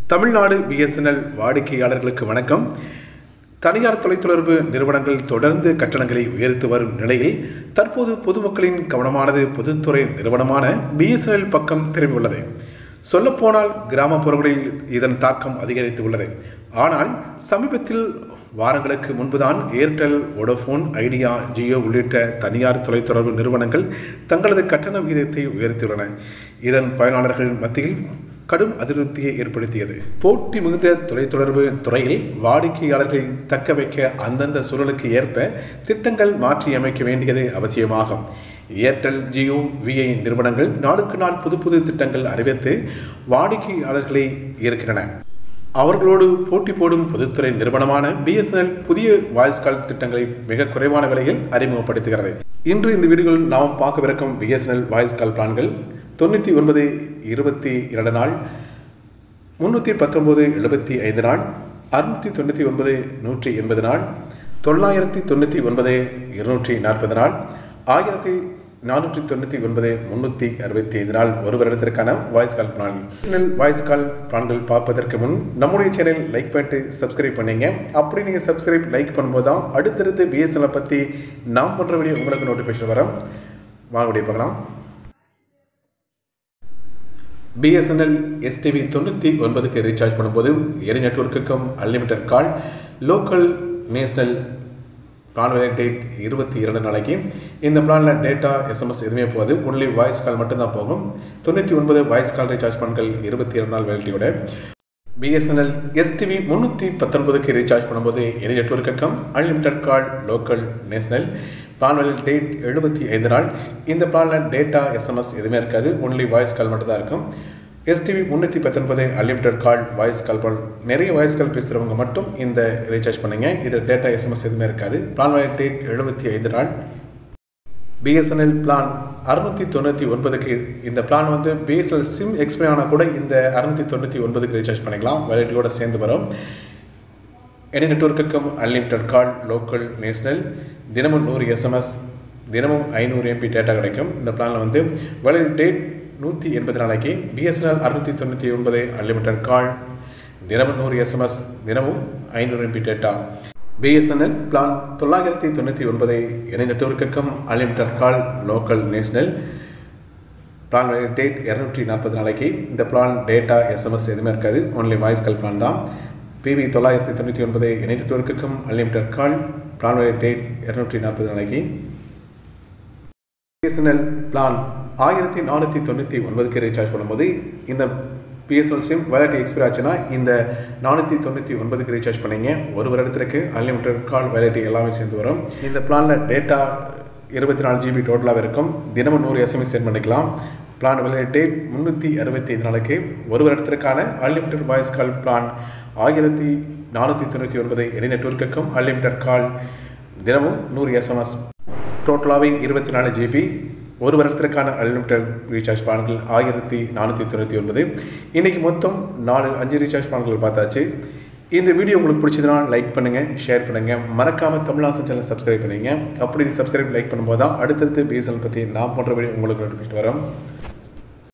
Tamil Nadu BSNL வாடிக்கையாளர்களுக்கு வணக்கம் தனியார் தொலைத்தொடர்பு நிறுவனங்கள் தொடர்ந்து கட்டணங்களை உயர்த்து வரும் நிலையில் தற்போது பொதுமக்களின் கவனமானது பொதுத்துறை நிறுவனமான பிஎஸ்என்எல் பக்கம் திரும்பியுள்ளது சொல்லப்போனால் கிராமப்புறங்களில் இதன் தாக்கம் அதிகரித்து உள்ளது ஆனால் சமீபத்தில் வாரங்களுக்கு முன்புதான் ஏர்டெல் வோடோஃபோன் ஐடியா ஜியோ உள்ளிட்ட தனியார் தொலைத்தொடர்பு நிறுவனங்கள் தங்களது கட்டண விகிதத்தை உயர்த்தியுள்ளன இதன் பயனாளர்கள் மத்தியில் கடும் அதிருப்தியை ஏற்படுத்தியது போட்டி மிகுந்த தொலைத்தொடர்பு துறையில் வாடிக்கையாளர்களை தக்க வைக்க அந்தந்த சூழலுக்கு ஏற்ப திட்டங்கள் மாற்றியமைக்க வேண்டியது அவசியமாகும் ஏர்டெல் ஜியோ விஐ நிறுவனங்கள் நாளுக்கு நாள் புது புது திட்டங்கள் அறிவித்து வாடிக்கையாளர்களை ஈர்க்கின்றன அவர்களோடு போட்டி போடும் பொதுத்துறை நிறுவனமான பிஎஸ்என்எல் புதிய வாய்ஸ் கால் திட்டங்களை மிக குறைவான விலையில் அறிமுகப்படுத்துகிறது இன்று இந்த வீடியோவில் நாம் பார்க்கவிருக்கும் பிஎஸ்என்எல் வாய்ஸ் கால் பிளான்கள் தொண்ணூற்றி ஒன்பது இருபத்தி இரண்டு நாள் முந்நூற்றி பத்தொம்போது எழுபத்தி ஐந்து நாள் அறுநூற்றி தொண்ணூற்றி ஒன்பது நூற்றி எண்பது நாள் தொள்ளாயிரத்தி தொண்ணூற்றி ஒன்பது இருநூற்றி நாற்பது நாள் ஆயிரத்தி நானூற்றி தொண்ணூற்றி ஒன்பது முந்நூற்றி அறுபத்தி ஐந்து நாள் ஒரு வருடத்திற்கான voice call plan BSNL voice call பிளான்கள் பார்ப்பதற்கு முன் நம்முடைய சேனல் லைக் பண்ணிட்டு சப்ஸ்கிரைப் பண்ணீங்க அப்படி நீங்கள் சப்ஸ்கிரைப் லைக் பண்ணும்போது தான் அடுத்தடுத்து பிஎஸ்என்எல் பற்றி நாம் பண்ணுற வீடியோ உங்களுக்கு நோட்டிஃபிகேஷன் வரும் வாங்க வீடியோ பார்க்கலாம் பிஎஸ்என்எல் எஸ்டிவி தொண்ணூற்றி ஒன்பதுக்கு ரீசார்ஜ் பண்ணும்போது எரி நெட்ஒர்க்குக்கும் unlimited call local national plan டேட் இருபத்தி இரண்டு நாளைக்கு இந்த பிளானில் டேட்டா எஸ்எம்எஸ் எதுவுமே போகாது ஒன்லி வாய்ஸ் கால் மட்டும்தான் போகும் தொண்ணூற்றி ஒன்பது வாய்ஸ் கால் ரீசார்ஜ் பண்ணுங்கள் இருபத்தி இரண்டு நாள் வேலிட்டியோட பிஎஸ்என்எல் எஸ்டிவி முந்நூற்றி பத்தொன்பதுக்கு ரீசார்ஜ் பண்ணும்போது எனி நெட்ஒர்க்குக்கும் unlimited call local national plan டேட் எழுபத்தி ஐந்து நாள் இந்த பிளானில் டேட்டா எஸ்எம்எஸ் எதுவுமே இருக்காது ஒன்லி வாய்ஸ் கால் மட்டும் தான் இருக்கும் எஸ்டிவி முந்நூற்றி பத்தொன்பது அன்லிமிட்டட் கால் வாய்ஸ் கால் பண்ண நிறைய வாய்ஸ் கால் பேசுகிறவங்க மட்டும் இந்த ரீசார்ஜ் பண்ணுங்க இது டேட்டா எஸ்எம்எஸ் எதுவுமே இருக்காது பிளான் டேட் எழுபத்தி ஐந்து நாள் பிஎஸ்என்எல் பிளான் அறுநூற்றி தொண்ணூற்றி ஒன்பதுக்கு இந்த பிளான் வந்து பிஎஸ்எல் சிம் எக்ஸ்பைர் ஆனால் கூட இந்த அறுநூற்றி தொண்ணூற்றி ஒன்பதுக்கு ரீசார்ஜ் பண்ணிக்கலாம் வெரைட்டியோட சேர்ந்து வரும் எனி நெட்ஒர்க்குக்கும் அன்லிமிட்டட் கால் லோக்கல் நேஷனல் தினமும் நூறு எஸ்எம்எஸ் தினமும் ஐநூறு எம்பி டேட்டா கிடைக்கும் இந்த பிளானில் வந்து வேலை டேட் நூற்றி எண்பது நாளைக்கு பிஎஸ்என்எல் அறுநூற்றி தொண்ணூற்றி ஒன்பது அன்லிமிட்டட் கால் தினமும் நூறு எஸ்எம்எஸ் தினமும் ஐநூறு எம்பி டேட்டா பிஎஸ்என்எல் பிளான் தொள்ளாயிரத்தி தொண்ணூற்றி ஒன்பது இணை நெட்ஒர்க்குக்கும் unlimited call local national plan டேட் இரநூற்றி நாற்பது நாளைக்கு இந்த பிளான் டேட்டா எஸ்எம்எஸ் எதுவுமே இருக்காது ஒன்லி வாய்ஸ் கால் பிளான் தான் பிவி தொள்ளாயிரத்தி தொண்ணூற்றி ஒன்பது இணை நெட்ஒர்க்குக்கும் அன்லிமிட்டட் கால் பிளான் டேட் இரநூற்றி நாற்பது நாளைக்கு பிஎஸ்என்எல் பிளான் ஆயிரத்தி நானூற்றி தொண்ணூற்றி ஒன்பதுக்கு ரீசார்ஜ் பண்ணும்போது இந்த பிஎஸ்எல் சிம் வேலட்டி எக்ஸ்பைர் ஆச்சுன்னா இந்த நானூற்றி தொண்ணூற்றி ஒன்பதுக்கு ரீசார்ஜ் பண்ணீங்க ஒரு வருடத்திற்கு அன்லிமிட்டட் கால் வேலட்டி எல்லாமே சேர்ந்து வரும் இந்த பிளானில் டேட்டா இருபத்தி நாலு ஜிபி டோட்டலாக இருக்கும் தினமும் நூறு எஸ்எம்எஸ் சென்ட் பண்ணிக்கலாம் பிளான் விலை டேட் முந்நூற்றி அறுபத்தி ஐந்து நாளைக்கு ஒரு வருடத்திற்கான அன்லிமிட்டட் வாய்ஸ் கால் பிளான் ஆயிரத்தி நானூற்றி தொண்ணூற்றி ஒன்பது எனி நெட்ஒர்க்குக்கும் அன்லிமிட்டட் கால் தினமும் நூறு எஸ்எம்எஸ் டோட்டலாகவே இருபத்தி நாலு ஜிபி ஒரு வருடத்திற்கான அன்லிமிட்டட் ரீசார்ஜ் பிளான்கள் ஆயிரத்தி நானூற்றி தொண்ணூற்றி ஒன்பது இன்றைக்கி மொத்தம் நாலு அஞ்சு ரீசார்ஜ் பிளான்கள் பார்த்தாச்சு இந்த வீடியோ உங்களுக்கு பிடிச்சதுனா லைக் பண்ணுங்கள் ஷேர் பண்ணுங்கள் மறக்காமல் தமிழாசன் சேனல் சப்ஸ்கிரைப் பண்ணுங்க அப்படி சப்ஸ்கிரைப் லைக் பண்ணும்போது தான் அடுத்தடுத்து பிஎஸ்எல் பற்றி நான் போன்ற வீடியோ உங்களுக்கு நோட்டிஃபிகேஷன் வரும்